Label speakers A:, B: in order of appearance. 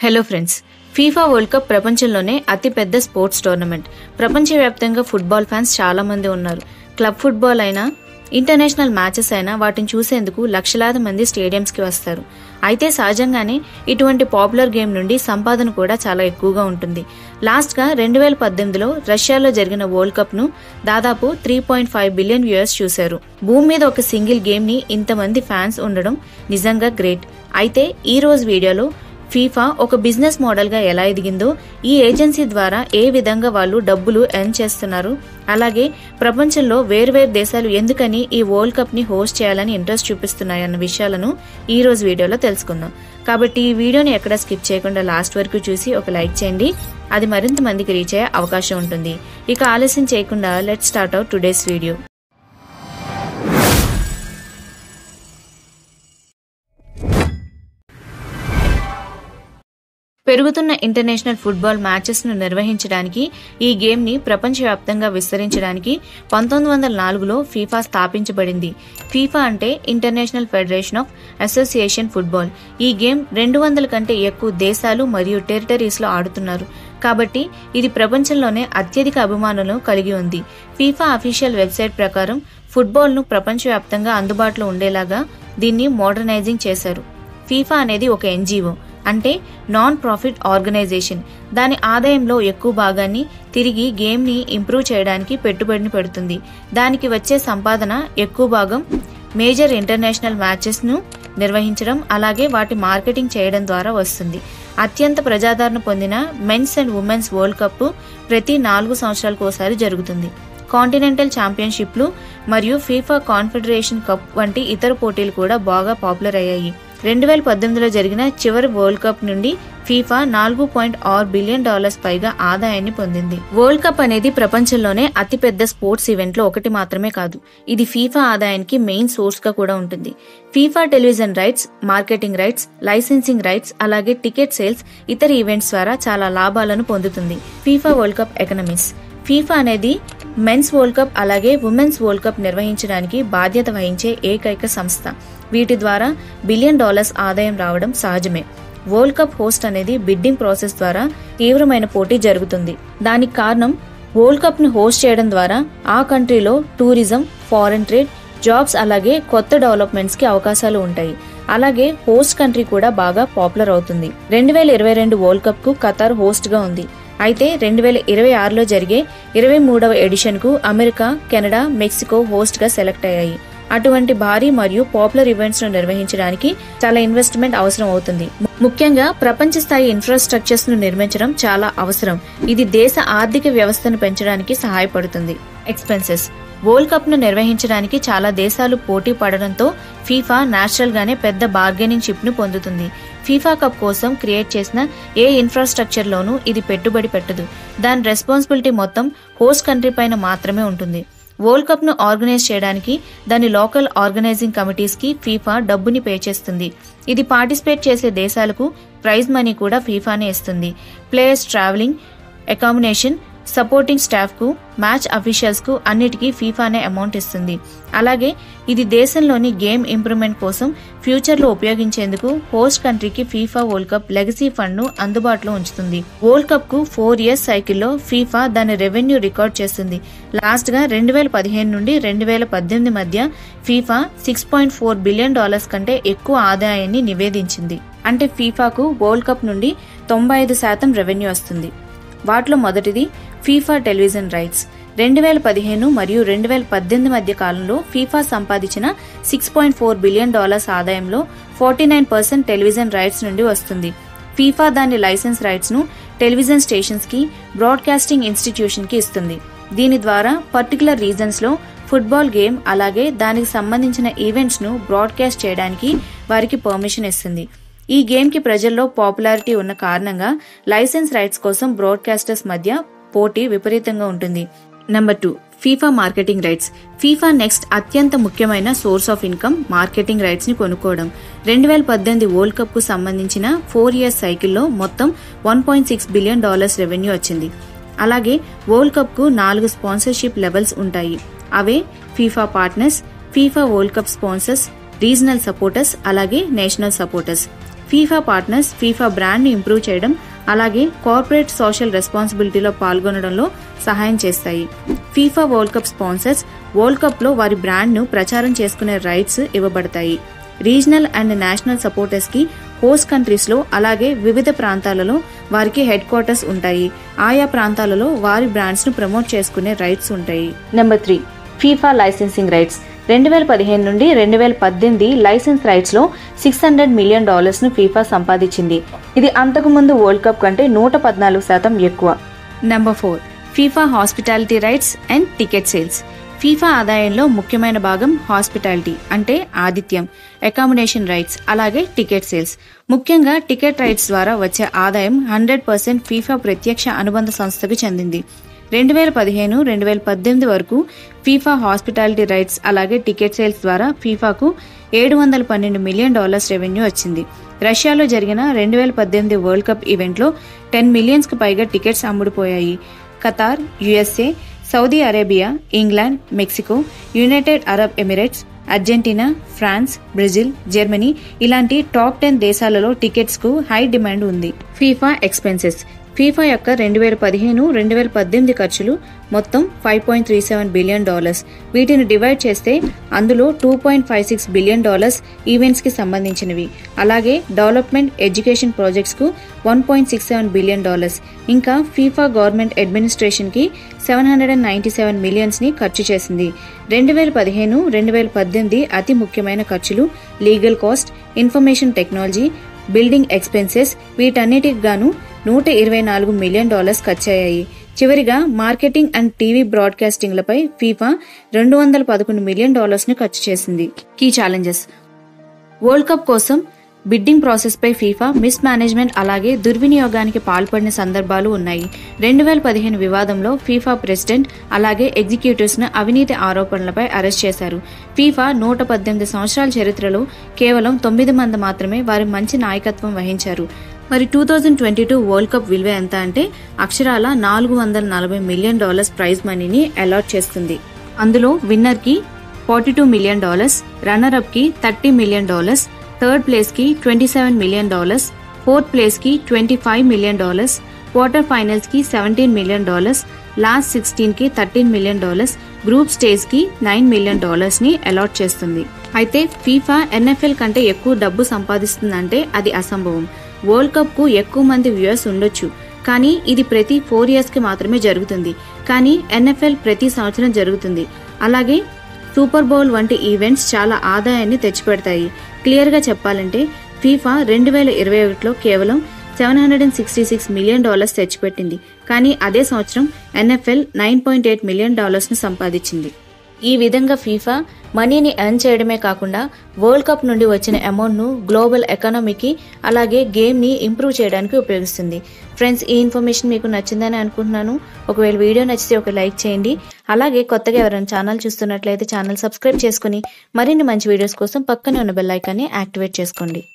A: hello friends FIFA world Cup ప్రపంచంలోనే అతిపెద్ద sports tournament ప్రపంచవ్యాప్తంగా ఫుట్బాల్ ఫ్యాన్స్ చాలా మంది ఉన్నారు క్లబ్ ఫుట్బాల్ అయినా ఇంటర్నేషనల్ మ్యాచెస్ అయినా వాటిని చూసేందుకు లక్షలాది మంది స్టేడియంస్కి వస్తారు అయితే సహజంగానే ఇటువంటి పాపులర్ గేమ్ నుండి సంపాదన కూడా చాలా ఎక్కువగా ఉంటుంది లాస్ట్గా రెండు వేల పద్దెనిమిదిలో రష్యాలో జరిగిన వరల్డ్ కప్ను దాదాపు three point five billion viewers చూశారు భూమి మీద ఒక సింగిల్ గేమ్ని ఇంతమంది ఫ్యాన్స్ ఉండడం నిజంగా గ్రేట్ అయితే ఈ రోజు వీడియోలో ఫీఫా ఒక బిజినెస్ మోడల్ గా ఎలా ఎదిగిందో ఈ ఏజెన్సీ ద్వారా ఏ విధంగా వాళ్ళు డబ్బులు ఎర్న్ చేస్తున్నారు అలాగే ప్రపంచంలో వేర్వేరు దేశాలు ఎందుకని ఈ వరల్డ్ కప్ ని హోస్ట్ చేయాలని ఇంట్రెస్ట్ చూపిస్తున్నాయన్న విషయాలను ఈ రోజు వీడియోలో తెలుసుకుందాం కాబట్టి ఈ వీడియోని ఎక్కడ స్కిప్ చేయకుండా లాస్ట్ వరకు చూసి ఒక లైక్ చేయండి అది మరింత మందికి రీచ్ అయ్యే అవకాశం ఉంటుంది ఇక ఆలస్యం చేయకుండా let start out today's video పెరుగుతున్న ఇంటర్నేషనల్ ఫుట్బాల్ మ్యాచెస్ ను నిర్వహించడానికి ఈ గేమ్ ని ప్రపంచవ్యాప్తంగా విస్తరించడానికి పంతొమ్మిది వందల నాలుగులో ఫీఫా స్థాపించబడింది ఫీఫా అంటే International Federation of Association Football ఈ గేమ్ రెండు వందల కంటే ఎక్కువ దేశాలు మరియు టెరిటరీస్ లో ఆడుతున్నారు కాబట్టి ఇది ప్రపంచంలోనే అత్యధిక అభిమానులను కలిగి ఉంది ఫీఫా అఫీషియల్ వెబ్సైట్ ప్రకారం ఫుట్బాల్ ను ప్రపంచవ్యాప్తంగా అందుబాటులో ఉండేలాగా దీన్ని మోడర్నైజింగ్ చేశారు ఫీఫా అనేది ఒక ఎన్జిఓ అంటే నాన్ ప్రాఫిట్ ఆర్గనైజేషన్ దాని ఆదాయంలో ఎక్కువ భాగాన్ని తిరిగి గేమ్ని ఇంప్రూవ్ చేయడానికి పెట్టుబడిని పెడుతుంది దానికి వచ్చే సంపాదన ఎక్కువ భాగం మేజర్ ఇంటర్నేషనల్ మ్యాచెస్ను నిర్వహించడం అలాగే వాటి మార్కెటింగ్ చేయడం ద్వారా వస్తుంది అత్యంత ప్రజాదరణ పొందిన men's and women's World Cup ప్రతి నాలుగు సంవత్సరాలకు ఒకసారి జరుగుతుంది కాంటినెంటల్ ఛాంపియన్షిప్లు మరియు ఫీఫా కాన్ఫెడరేషన్ కప్ వంటి ఇతర పోటీలు కూడా బాగా పాపులర్ అయ్యాయి రెండు వేల పద్దెనిమిదిలో జరిగిన చివరి వరల్డ్ కప్ నుండి ఫీఫా నాలుగు పాయింట్ ఆరు బిలియన్ డాలర్స్ పైగా ఆదాయాన్ని పొందింది వరల్డ్ కప్ అనేది ప్రపంచంలోనే అతిపెద్ద స్పోర్ట్స్ ఈవెంట్ లో ఒకటి మాత్రమే కాదు ఇది ఫీఫా ఆదాయానికి మెయిన్ సోర్స్ గా కూడా ఉంటుంది FIFA television rights marketing rights licensing rights అలాగే టికెట్ సేల్స్ ఇతర ఈవెంట్స్ ద్వారా చాలా లాభాలను పొందుతుంది FIFA world Cup economies FIFA అనేది మెన్స్ వరల్డ్ కప్ అలాగే ఉమెన్స్ వరల్డ్ కప్ నిర్వహించడానికి బాధ్యత వహించే ఏకైక సంస్థ వీటి ద్వారా బిలియన్ డాలర్స్ ఆదాయం రావడం సహజమే వరల్డ్ కప్ హోస్ట్ అనేది బిడ్డింగ్ ప్రాసెస్ ద్వారా తీవ్రమైన పోటీ జరుగుతుంది దానికి కారణం వరల్డ్ కప్ ను హోస్ట్ చేయడం ద్వారా ఆ కంట్రీలో టూరిజం ఫారెన్ ట్రేడ్ జాబ్స్ అలాగే కొత్త డెవలప్మెంట్స్ కి అవకాశాలు ఉంటాయి అలాగే హోస్ట్ కంట్రీ కూడా బాగా పాపులర్ అవుతుంది రెండు వేల ఇరవై రెండు వరల్డ్ కప్ కు ఖతార్ హోస్ట్ గా ఉంది అయితే రెండు వేల ఇరవై ఆరులో జరిగే ఇరవై మూడవ ఎడిషన్ కు అమెరికా కెనడా మెక్సికో హోస్ట్ గా సెలెక్ట్ అయ్యాయి అటువంటి భారీ మరియు పాపులర్ ఈవెంట్స్ ను నిర్వహించడానికి చాలా ఇన్వెస్ట్మెంట్ అవసరం అవుతుంది ముఖ్యంగా ప్రపంచ స్థాయి ఇన్ఫ్రాస్ట్రక్చర్స్ ను నిర్మించడం చాలా అవసరం ఇది దేశ ఆర్థిక వ్యవస్థను పెంచడానికి సహాయపడుతుంది ఎక్స్పెన్సెస్ వరల్డ్ కప్ ను నిర్వహించడానికి చాలా దేశాలు పోటీ పడడంతో ఫీఫా నేచురల్ గానే పెద్ద బార్గెనింగ్ చిప్ ను పొందుతుంది ఫీఫా కప్ కోసం క్రియేట్ చేసిన ఏ ఇన్ఫ్రాస్ట్రక్చర్ లోనూ ఇది పెట్టుబడి పెట్టదు దాని రెస్పాన్సిబిలిటీ మొత్తం హోస్ట్ కంట్రీ పైన మాత్రమే ఉంటుంది వరల్డ్ కప్ ను ఆర్గనైజ్ చేయడానికి దాని లోకల్ ఆర్గనైజింగ్ కమిటీస్ కి ఫీఫా డబ్బుని పే చేస్తుంది ఇది పార్టిసిపేట్ చేసే దేశాలకు ప్రైజ్ మనీ కూడా ఫీఫానే ఇస్తుంది players travelling accommodation supporting staff కు మ్యాచ్ అఫీషియల్స్ కు అన్నిటికీ ఫీఫానే అమౌంట్ ఇస్తుంది అలాగే ఇది దేశంలోని గేమ్ ఇంప్రూవ్మెంట్ కోసం ఫ్యూచర్ లో ఉపయోగించేందుకు హోస్ట్ కంట్రీకి FIFA world cup legacy fund ను అందుబాటులో ఉంచుతుంది వరల్డ్ కప్ కు ఫోర్ ఇయర్స్ సైకిల్లో ఫీఫా దాని రెవెన్యూ రికార్డ్ చేస్తుంది లాస్ట్ గా రెండు వేల పదిహేను నుండి రెండు వేల పద్దెనిమిది మధ్య FIFA six point four billion dollars కంటే ఎక్కువ ఆదాయాన్ని నివేదించింది అంటే ఫీఫాకు వరల్డ్ కప్ నుండి తొంభై ఐదు శాతం రెవెన్యూ వస్తుంది వాటిలో మొదటిది ఫీఫా టెలివిజన్ రైట్స్ రెండు వేల పదిహేను మరియు రెండు వేల పద్దెనిమిది మధ్య కాలంలో ఫీఫా సంపాదించిన six point four billion dollars ఆదాయంలో forty nine percent television rights నుండి వస్తుంది ఫీఫా దాని లైసెన్స్ రైట్స్ ను టెలివిజన్ స్టేషన్స్ కి బ్రాడ్కాస్టింగ్ ఇన్స్టిట్యూషన్ కి ఇస్తుంది దీని ద్వారా పర్టికులర్ రీజన్స్ లో ఫుట్బాల్ గేమ్ అలాగే దానికి సంబంధించిన ఈవెంట్స్ ను బ్రాడ్కాస్ట్ చేయడానికి వారికి పర్మిషన్ ఇస్తుంది ఈ గేమ్ కి ప్రజల్లో పాపులారిటీ ఉన్న కారణంగా లైసెన్స్ రైట్స్ కోసం బ్రాడ్కాస్టర్స్ మధ్య పోటీ విపరీతంగా ఉంటుంది number two FIFA marketing rights FIFA next అత్యంత ముఖ్యమైన source of income marketing rights ని కొనుక్కోవడం రెండు వేల పద్దెనిమిది వరల్డ్ కప్ కు సంబంధించిన ఫోర్ ఇయర్స్ సైకిల్లో మొత్తం one point six billion dollars revenue వచ్చింది అలాగే వరల్డ్ కప్ కు నాలుగు స్పాన్సర్షిప్ లెవెల్స్ ఉంటాయి అవే FIFA partners FIFA world cup sponsors regional supporters అలాగే national supporters FIFA partners FIFA బ్రాండ్ని ఇంప్రూవ్ చేయడం అలాగే కార్పొరేట్ సోషల్ రెస్పాన్సిబిలిటీలో పాల్గొనడంలో సహాయం చేస్తాయి FIFA world cup sponsors world కప్లో వారి బ్రాండ్ను ప్రచారం చేసుకునే రైట్స్ ఇవ్వబడతాయి రీజనల్ అండ్ నేషనల్ సపోర్టర్స్ కి హోస్ట్ కంట్రీస్ లో అలాగే వివిధ ప్రాంతాలలో వారికి హెడ్ క్వార్టర్స్ ఉంటాయి ఆయా ప్రాంతాలలో వారి బ్రాండ్స్ ను ప్రమోట్ చేసుకునే రైట్స్ ఉంటాయి number three FIFA licensing rights రెండు వేల పదిహేను నుండి రెండు వేల పద్దెనిమిది లైసెన్స్ రైట్స్ లో సిక్స్ హండ్రెడ్ మిలియన్ డాలర్స్ ను ఫీఫా సంపాదించింది ఇది అంతకుముందు వరల్డ్ కప్ కంటే నూట పద్నాలుగు శాతం ఎక్కువ number four FIFA hospitality rights and ticket sales FIFA ఆదాయంలో ముఖ్యమైన భాగం హాస్పిటాలిటీ అంటే ఆతిథ్యం అకామిడేషన్ రైట్స్ అలాగే టికెట్ సేల్స్ ముఖ్యంగా టికెట్ రైట్స్ ద్వారా వచ్చే ఆదాయం హండ్రెడ్ పర్సెంట్ ఫీఫా ప్రత్యక్ష అనుబంధ సంస్థకు చెందింది రెండు వేల పదిహేను రెండు వేల పద్దెనిమిది వరకు ఫీఫా హాస్పిటాలిటీ రైట్స్ అలాగే టికెట్ సేల్స్ ద్వారా ఫీఫాకు ఏడు వందల పన్నెండు మిలియన్ డాలర్స్ రెవెన్యూ వచ్చింది రష్యాలో జరిగిన రెండు వేల పద్దెనిమిది వరల్డ్ కప్ ఈవెంట్లో టెన్ మిలియన్స్కు పైగా టికెట్స్ అమ్ముడుపోయాయి Qatar USA Saudi Arabia England Mexico United Arab Emirates Argentina France Brazil Germany ఇలాంటి టాప్ టెన్ దేశాలలో టికెట్స్ కు హై డిమాండ్ ఉంది ఫీఫా ఎక్స్పెన్సెస్ ఫీఫా యొక్క రెండు వేల పదిహేను రెండు వేల పద్దెనిమిది ఖర్చులు మొత్తం five point three seven billion dollars వీటిని డివైడ్ చేస్తే అందులో two point five six billion dollars events కి సంబంధించినవి అలాగే డెవలప్మెంట్ ఎడ్యుకేషన్ ప్రాజెక్ట్స్ కు one point six seven billion dollars ఇంకా ఫీఫా గవర్నమెంట్ అడ్మినిస్ట్రేషన్ కి seven hundred and ninety seven millions ని ఖర్చు చేసింది రెండు వేల పదిహేను రెండు వేల పద్దెనిమిది అతి ముఖ్యమైన ఖర్చులు legal cost information technology building expenses వీటన్నిటికి గాను నూట ఇరవై నాలుగు మిలియన్ డాలర్స్ ఖర్చయ్యాయి చివరిగా మార్కెటింగ్ అండ్ టీవీ బ్రాడ్కాస్టింగ్లపై ఫీఫా రెండు వందల పదకొండు మిలియన్ డాలర్స్ ను ఖర్చు చేసింది కీ ఛాలెంజెస్ వరల్డ్ కప్ కోసం బిడ్డింగ్ ప్రాసెస్ పై ఫీఫా మిస్ మేనేజ్మెంట్ అలాగే దుర్వినియోగానికి పాల్పడిన సందర్భాలు ఉన్నాయి రెండు వేల పదిహేను వివాదంలో ఫీఫా ప్రెసిడెంట్ అలాగే ఎగ్జిక్యూటివ్స్ ను అవినీతి ఆరోపణలపై అరెస్ట్ చేశారు ఫీఫా నూట పద్దెనిమిది సంవత్సరాల చరిత్రలో కేవలం తొమ్మిది మంది మాత్రమే వారి మంచి నాయకత్వం వహించారు మరి two thousand twenty two world cup విలువ ఎంత అంటే అక్షరాల నాలుగు వందల నలభై మిలియన్ డాలర్స్ ప్రైజ్ మనీని అలాట్ చేస్తుంది అందులో విన్నర్ కి forty two million dollars runner up కి thirty million dollars third place కి twenty seven million dollars fourth place కి twenty five million dollars quarter finals కి seventeen million dollars last sixteen కి thirteen million dollars group stage కి nine million dollars ని allot చేస్తుంది అయితే FIFA NFL కంటే ఎక్కువ డబ్బు సంపాదిస్తుందంటే అది అసంభవం వరల్డ్ కప్ కు ఎక్కువ మంది వ్యూయర్స్ ఉండొచ్చు కానీ ఇది ప్రతి ఫోర్ ఇయర్స్ కి మాత్రమే జరుగుతుంది కానీ ఎన్ఎఫ్ఎల్ ప్రతి సంవత్సరం జరుగుతుంది అలాగే సూపర్ బౌల్ వంటి ఈవెంట్స్ చాలా ఆదాయాన్ని తెచ్చిపెడతాయి క్లియర్ గా చెప్పాలంటే ఫీఫా రెండు వేల ఇరవై ఒకటిలో కేవలం seven hundred and sixty six million dollars తెచ్చిపెట్టింది కానీ అదే సంవత్సరం NFL nine point eight million dollars ను సంపాదించింది ఈ విధంగా ఫీఫా మనీని ఎర్న్ చేయడమే కాకుండా వరల్డ్ కప్ నుండి వచ్చిన అమౌంట్ ను గ్లోబల్ ఎకానమీకి అలాగే గేమ్ ని ఇంప్రూవ్ చేయడానికి ఉపయోగిస్తుంది ఫ్రెండ్స్ ఈ ఇన్ఫర్మేషన్ మీకు నచ్చిందని అనుకుంటున్నాను ఒకవేళ వీడియో నచ్చితే ఒక లైక్ చేయండి అలాగే కొత్తగా ఎవరైనా ఛానల్ చూస్తున్నట్లయితే ఛానల్ సబ్స్క్రైబ్ చేసుకుని మరిన్ని మంచి వీడియోస్ కోసం పక్కనే ఉన్న బెల్ ఐకాన్ని యాక్టివేట్ చేసుకోండి